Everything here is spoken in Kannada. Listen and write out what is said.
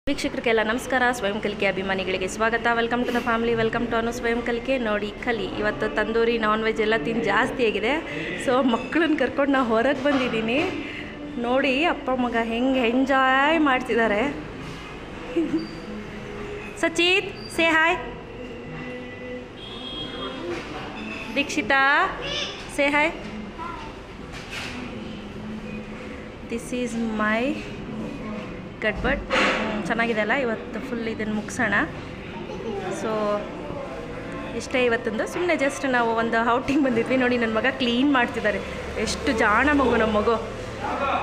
ವೀಕ್ಷಕರಿಗೆಲ್ಲ ನಮಸ್ಕಾರ ಸ್ವಯಂ ಕಲಿಕೆ ಅಭಿಮಾನಿಗಳಿಗೆ ಸ್ವಾಗತ welcome to the family welcome to Anu Swayam Kalike ನೋಡಿ ಕಲಿ ಇವತ್ತು ತಂದೂರಿ ನಾನ್ ವೆಜ್ ಎಲ್ಲ ತಿಂದು ಜಾಸ್ತಿ ಆಗಿದೆ ಸೊ ಮಕ್ಕಳನ್ನ ಕರ್ಕೊಂಡು ನಾವು ಹೊರಗೆ ಬಂದಿದ್ದೀನಿ ನೋಡಿ ಅಪ್ಪ ಮಗ ಹೆಂಗೆ ಎಂಜಾಯ್ ಮಾಡ್ತಿದ್ದಾರೆ Sachit say hi Deekshita say hi this is my ಗಡ್ಬಡ್ ಚೆನ್ನಾಗಿದೆ ಅಲ್ಲ ಇವತ್ತು ಫುಲ್ ಇದನ್ನು ಮುಗಿಸೋಣ ಸೊ ಇಷ್ಟೇ ಇವತ್ತೊಂದು ಸುಮ್ಮನೆ ಜಸ್ಟ್ ನಾವು ಒಂದು ಔಟಿಂಗ್ ಬಂದಿದ್ವಿ ನೋಡಿ ನನ್ನ ಮಗ ಕ್ಲೀನ್ ಮಾಡ್ತಿದ್ದಾರೆ ಎಷ್ಟು ಜಾಣ ಮಗು ನಮ್ಮ ಮಗು